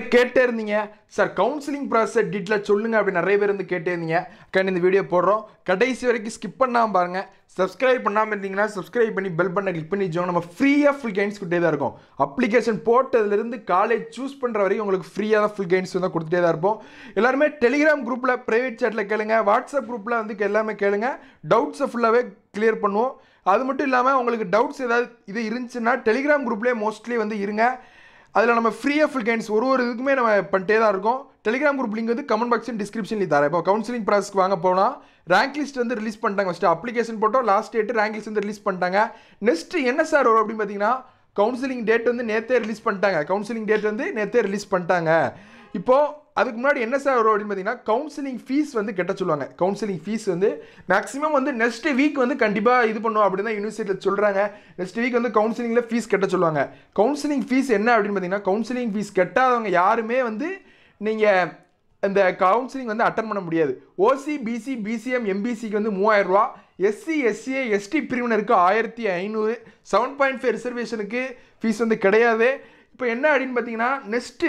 கேட்டே இருந்தீங்க sir counselling process detail சொல்லுங்க அப்படி நிறைய பேர் வந்து கேட்டே இருந்தீங்க கண்டு இந்த வீடியோ போடுறோம் கடைசி வரைக்கும் ஸ்கிப் பண்ணாமல் பாருங்க சப்ஸ்கிரைப் பண்ணாமல் இருந்தீங்கன்னா சப்ஸ்கிரைப் பண்ணி பெல் பண்ண கிளிக் பண்ணி வச்சோம் நம்ம ஃப்ரீயாக ஃபுல் கைன்ஸ் கொடுத்தே தான் இருக்கும் அப்ளிகேஷன் போட்டதுலேருந்து காலேஜ் சூஸ் பண்ணுற வரைக்கும் உங்களுக்கு ஃப்ரீயாக தான் ஃபுல் கைன்ஸ் வந்து கொடுத்துட்டே தான் இருப்போம் எல்லாருமே டெலிகிராம் குரூப்பில் ப்ரைவேட் சேட்டில் கேளுங்க வாட்ஸ்அப் குரூப்பில் வந்து எல்லாமே கேளுங்க டவுட்ஸை ஃபுல்லாகவே கிளியர் பண்ணுவோம் அது மட்டும் இல்லாமல் உங்களுக்கு டவுட்ஸ் ஏதாவது இது இருந்துச்சுன்னா டெலிகிராம் குரூப்லேயே மோஸ்ட்லி வந்து இருங்க அதில் நம்ம ஃப்ரீயாக ஃபுல் கைண்ட்ஸ் ஒரு ஒரு இதுக்குமே நம்ம பண்ணிட்டே தான் இருக்கோம் டெலிகிராம் குரூப் லிங்க் வந்து கமெண்ட் பாக்ஸ் டிஸ்கிரிப்ஷன்லேயும் தரேன் இப்போ கவுன்சிலிங் ப்ராசஸ்க்கு வாங்க போனால் ரேங்க் லிஸ்ட் வந்து ரிலீஸ் பண்ணிட்டாங்க ஃபஸ்ட்டு அப்ளிகேஷன் போட்டோம் லாஸ்ட் டேட்டு ரேங்க் லிஸ்ட் வந்து ரிலீஸ் பண்ணிட்டாங்க நெக்ஸ்ட் என்ன சார் வரும் அப்படின்னு பார்த்தீங்கன்னா கவுன்சிலிங் டேட் வந்து நேற்றே ரிலீஸ் பண்ணிட்டாங்க கவுன்சிலிங் டேட் வந்து நேற்றே ரிலீஸ் பண்ணிட்டாங்க இப்போது அதுக்கு முன்னாடி என்ன சார் வரும் அப்படின்னு பார்த்தீங்கன்னா கவுன்சிலிங் ஃபீஸ் வந்து கட்ட சொல்லுவாங்க கவுன்சிலிங் ஃபீஸ் வந்து மேக்ஸிமம் வந்து நெக்ஸ்ட் வீக் வந்து கண்டிப்பாக இது பண்ணுவோம் அப்படின்னு தான் யூனிவர்சிட்டியில் சொல்கிறாங்க நெக்ஸ்ட் வீக் வந்து கவுன்சிலிங்கில் ஃபீஸ் கட்ட சொல்லுவாங்க கவுன்சிலிங் ஃபீஸ் என்ன அப்படின்னு பார்த்தீங்கன்னா கவுன்சிலிங் ஃபீஸ் கட்டாதவங்க யாருமே வந்து நீங்கள் இந்த கவுன்சிலிங் வந்து அட்டன் பண்ண முடியாது ஓசி பிசி பிசிஎம் எம்பிசிக்கு வந்து மூவாயிரம் ரூபா எஸ்சி எஸ்சிஏ எஸ்டி பிரிவினருக்கு ஆயிரத்தி ஐநூறு செவன் பாயிண்ட் ஃபைவ் ரிசர்வேஷனுக்கு ஃபீஸ் வந்து கிடையாது இப்போ என்ன அப்படின்னு பார்த்தீங்கன்னா நெக்ஸ்ட்டு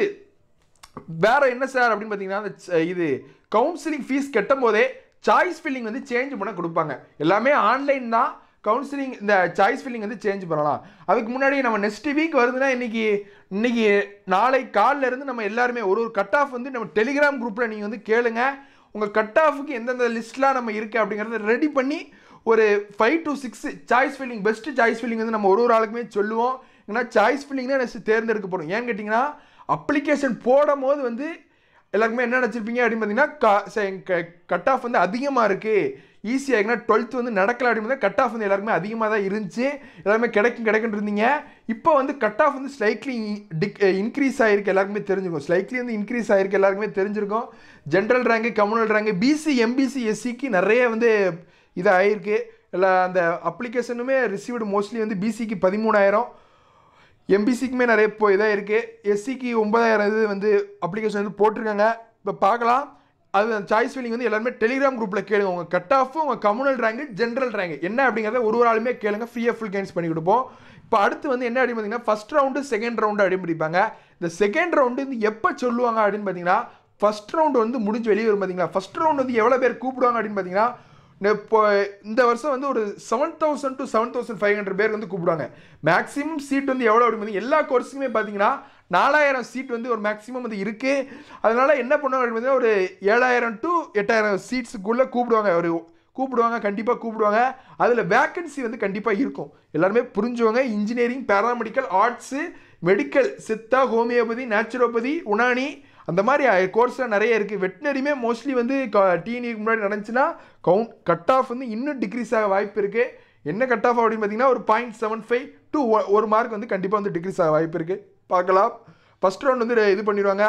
வேற என்ன சார் அப்படின்னு பார்த்தீங்கன்னா அந்த ச- இது கவுன்சிலிங் ஃபீஸ் கட்டும் போதே சாய்ஸ் ஃபில்லிங் வந்து சேஞ்ச் பண்ண கொடுப்பாங்க எல்லாமே ஆன்லைன் தான் கவுன்சிலிங் இந்த சாய்ஸ் ஃபில்லிங் வந்து சேஞ்ச் பண்ணலாம் அதுக்கு முன்னாடி நம்ம நெக்ஸ்ட் வீக் வருதுன்னா இன்னைக்கு இன்னைக்கு நாளை காலைல இருந்து நம்ம எல்லாருமே ஒரு ஒரு கட் ஆஃப் வந்து நம்ம டெலிகிராம் குரூப்பில் நீங்கள் வந்து கேளுங்க உங்கள் கட் ஆஃபுக்கு எந்தெந்த லிஸ்ட்லாம் நம்ம இருக்குது அப்படிங்கிறத ரெடி பண்ணி ஒரு five to six choice filling best choice filling வந்து நம்ம ஒரு ஒரு ஆளுக்குமே சொல்லுவோம் ஏன்னா சாய்ஸ் ஃபில்லிங் தான் நெக்ஸ்ட் தேர்ந்தெடுக்க போகிறோம் ஏன்னு கேட்டிங்கன்னா அப்ளிகேஷன் போடும் போது வந்து எல்லாருக்குமே என்ன நினச்சிருப்பீங்க அப்படின்னு பார்த்தீங்கன்னா கட் ஆஃப் வந்து அதிகமாக இருக்குது ஈஸியாக இருக்குன்னா டுவெல்த் வந்து நடக்கல அப்படின்னு கட் ஆஃப் வந்து எல்லாருக்குமே அதிகமாக தான் இருந்துச்சு எல்லாருமே கிடைக்கும் கிடைக்குன்னு இருந்தீங்க இப்போ வந்து கட் ஆஃப் வந்து ஸ்லைட்லி டிக் இன்க்ரீஸ் ஆகிருக்கு எல்லாருக்குமே தெரிஞ்சிருக்கும் ஸ்லைட்லி வந்து இன்க்ரீஸ் ஆகிருக்கு எல்லாருக்குமே தெரிஞ்சிருக்கும் general rank communal rank BC MBC எஸ்சிக்கு நிறைய வந்து இது ஆகிருக்கு இல்லை அந்த அப்ளிகேஷனுமே ரிசீவ்டு மோஸ்ட்லி வந்து பிசிக்கு பதிமூணாயிரம் எம்பிசிக்குமே நிறைய இப்போ இதாக இருக்குது எஸ்சிக்கு ஒன்பதாயிரம் இது வந்து அப்ளிகேஷன் வந்து போட்டிருக்காங்க இப்போ பார்க்கலாம் அது சாய்ஸ் ஃபில்லிங் வந்து எல்லாருமே டெலிகிராம் குரூப்பில் கேளுங்க உங்கள் கட் ஆஃப் உங்கள் கம்யூனல் ரேங்கு ஜென்ரல் ரேங்க் என்ன அப்படிங்கிறத ஒரு ஒரு ஆளுமே கேளுங்க ஃப்ரீயாக ஃபுல் கைன்ஸ் பண்ணி கொடுப்போம் இப்போ அடுத்து வந்து என்ன அப்படின்னு பார்த்தீங்கன்னா ஃபஸ்ட் ரவுண்டு செகண்ட் ரவுண்டு அப்படின்னு பிடிப்பாங்க இந்த செகண்ட் ரவுண்டு வந்து எப்போ சொல்லுவாங்க அப்படின்னு பார்த்தீங்கன்னா ஃபஸ்ட் ரவுண்டு வந்து முடிஞ்சு வெளியே வரும் பார்த்தீங்களா ஃபஸ்ட் ரவுண்ட் வந்து எவ்வளோ பேர் கூப்பிடுவாங்க அப்படின்னு பார்த்தீங்கன்னா இப்போ இந்த வருஷம் வந்து ஒரு seven thousand to seven thousand five hundred பேர் வந்து கூப்பிடுவாங்க மேக்ஸிமம் சீட் வந்து எவ்வளோ அப்படின்னு எல்லா கோர்ஸுக்குமே பார்த்தீங்கன்னா நாலாயிரம் சீட் வந்து ஒரு மேக்ஸிமம் வந்து இருக்குது அதனால என்ன பண்ணுவாங்க அப்படின்னு பார்த்தீங்கன்னா ஒரு ஏழாயிரம் டு எட்டாயிரம் சீட்ஸுக்குள்ளே கூப்பிடுவாங்க ஒரு கூப்பிடுவாங்க கண்டிப்பாக கூப்பிடுவாங்க அதில் வேக்கன்சி வந்து கண்டிப்பாக இருக்கும் எல்லாருமே புரிஞ்சுவாங்க engineering paramedical arts medical Siddha homeopathy naturopathy Unani அந்த மாதிரி கோர்ஸ்லாம் நிறைய இருக்குது வெட்டினரியுமே மோஸ்ட்லி வந்து டிஎன்இக்கு முன்னாடி நடந்துச்சுன்னா கவுண்ட் கட் ஆஃப் வந்து இன்னும் டிக்ரீஸ் ஆக வாய்ப்பு இருக்குது என்ன கட் ஆஃப் அப்படின்னு பார்த்தீங்கன்னா ஒரு பாயிண்ட் செவன் ஃபைவ் டு ஒரு மார்க் வந்து கண்டிப்பாக வந்து டிக்ரீஸ் ஆக வாய்ப்பு இருக்குது பார்க்கலாம் ஃபஸ்ட் ரவுண்ட் வந்து இது பண்ணிடுவாங்க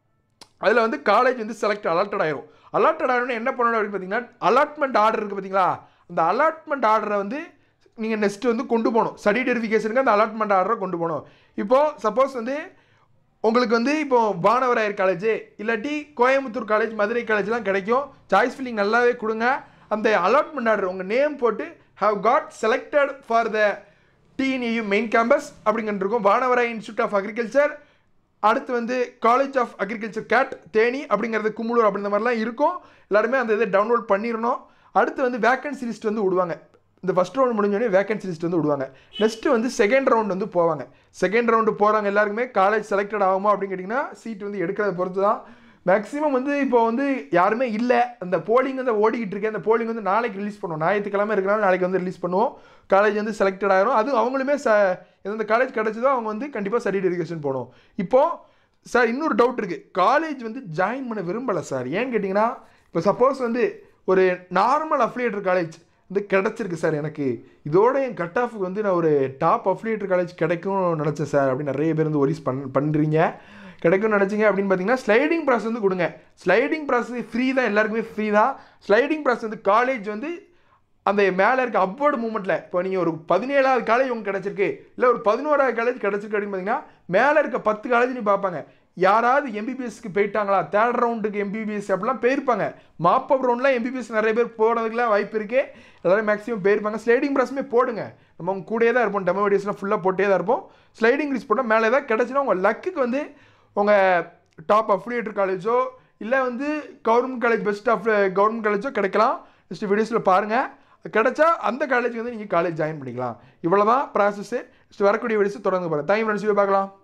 அதில் வந்து காலேஜ் வந்து செலக்ட் அலாட்டட் ஆயிரும் அலாட்டட் ஆகணும்னு என்ன பண்ணணும் அப்படின்னு பார்த்தீங்கன்னா அலாட்மெண்ட் ஆர்டர் இருக்குது பார்த்தீங்களா அந்த அலாட்மெண்ட் ஆர்டரை வந்து நீங்கள் நெக்ஸ்ட் வந்து கொண்டு போகணும் ஸ்டடி வெரிஃபிகேஷனுக்கு அந்த அலாட்மெண்ட் ஆர்டரை கொண்டு போகணும் இப்போது சப்போஸ் வந்து உங்களுக்கு வந்து இப்போ வானவராயர் காலேஜ் இல்லாட்டி கோயம்புத்தூர் காலேஜ் மதுரை காலேஜ்லாம் கிடைக்கும் சாய்ஸ் ஃபில்லிங் நல்லாவே கொடுங்க அந்த அலாட்மெண்ட் ஆர்டர் உங்கள் நேம் போட்டு how got selected for the TNAU main campus அப்படிங்கிட்டு இருக்கும் வானவராய் இன்ஸ்டியூட் ஆஃப் அக்ரிகல்ச்சர் அடுத்து வந்து காலேஜ் ஆஃப் அக்ரிகல்ச்சர் கேட் தேனி அப்படிங்கிறது குமுளூர் அப்படின்ற மாதிரிலாம் இருக்கும் எல்லாருமே அந்த இதை டவுன்லோட் பண்ணிடணும் அடுத்து வந்து வேக்கன்சி லிஸ்ட் வந்து விடுவாங்க இந்த ஃபஸ்ட் ரவுண்ட் முடிஞ்சோடனே வேகன்சி லிஸ்ட் வந்து விடுவாங்க நெக்ஸ்ட் வந்து செகண்ட் ரவுண்ட் வந்து போவாங்க செகண்ட் ரவுண்டு போகிறாங்க எல்லாருக்குமே காலேஜ் செலக்டட் ஆகுமா அப்படின்னு கேட்டிங்கன்னா சீட் வந்து எடுக்கிறத பொறுத்து தான் மேக்ஸிமம் வந்து இப்போ வந்து யாருமே இல்லை அந்த போலிங் வந்து ஓடிக்கிட்டு இருக்கு அந்த போலிங் வந்து நாளைக்கு ரிலீஸ் பண்ணுவோம் ஞாயிற்றுக்கிழமை இருக்கிறனால நாளைக்கு வந்து ரிலீஸ் பண்ணுவோம் காலேஜ் வந்து செலக்டட் ஆகிரும் அது அவங்களுமே ச எந்தெந்த காலேஜ் கிடச்சதோ அவங்க வந்து கண்டிப்பாக சர்டிஃபிகேஷன் போகணும் இப்போது சார் இன்னொரு டவுட் இருக்குது காலேஜ் வந்து ஜாயின் பண்ண விரும்பலை சார் ஏன்னு கேட்டிங்கன்னா இப்போ சப்போஸ் வந்து ஒரு நார்மல் அஃபிலியேட்டர் காலேஜ் வந்து கிடச்சிருக்கு சார் எனக்கு இதோட என் கட் ஆஃபுக்கு வந்து நான் ஒரு டாப் அஃபிலியேட்டர் காலேஜ் கிடைக்கும்னு நினச்சேன் சார் அப்படின்னு நிறைய பேர் வந்து ஒரிஸ் பண் பண்ணுறீங்க கிடைக்கும்னு நினச்சிங்க அப்படின்னு பார்த்தீங்கன்னா ஸ்லைடிங் ப்ராசஸ் வந்து கொடுங்க ஸ்லைடிங் ப்ராசஸ் ஃப்ரீ தான் எல்லாருக்குமே ஃப்ரீ தான் ஸ்லைடிங் ப்ராசஸ் வந்து காலேஜ் வந்து அந்த மேலே இருக்க அப்வர்டு மூமெண்ட்டில் இப்போ நீங்கள் ஒரு பதினேழாவது காலேஜ் உங்களுக்கு கிடச்சிருக்கு இல்லை ஒரு பதினோராவது காலேஜ் கிடச்சிருக்கு அப்படின்னு பார்த்தீங்கன்னா மேலே இருக்க பத்து காலேஜ் நீ பார்ப்பாங்க யாராவது எம்பிபிஎஸ்க்கு போயிட்டாங்களா தேர்ட் ரவுண்டுக்கு எம்பிபிஎஸ் அப்படிலாம் போயிருப்பாங்க மாப்பப் ரவுண்ட்லாம் எம்பிபிஎஸ் நிறைய பேர் போகிறதுக்குலாம் வாய்ப்பு இருக்குது எல்லாரும் மேக்ஸிமம் போயிருப்பாங்க ஸ்லைடிங் ப்ராசமே போடுங்க நம்ம உங்க கூடயே தான் இருப்போம் டெமோ வீடியோஸ்லாம் ஃபுல்லாக போட்டே தான் இருப்போம் ஸ்லைடிங் லிஸ்ட் போட்டால் மேலே ஏதாவது கிடச்சுன்னா உங்கள் லக்குக்கு வந்து உங்கள் டாப் அஃபிலியேட்டர் காலேஜோ இல்லை வந்து government college best of government காலேஜோ கிடைக்கலாம் நெக்ஸ்ட் வீடியோஸில் பாருங்கள் கிடைச்சா அந்த காலேஜ் வந்து நீங்கள் காலேஜ் ஜாயின் பண்ணிக்கலாம் இவ்வளோ தான் ப்ராசஸ்ஸு நெக்ஸ்ட் வரக்கூடிய வீடியோஸ் தொடர்ந்து பாருங்கள் தேங்க்யூ ஃப்ரெண்ட்ஸ் பார்க்கலாம்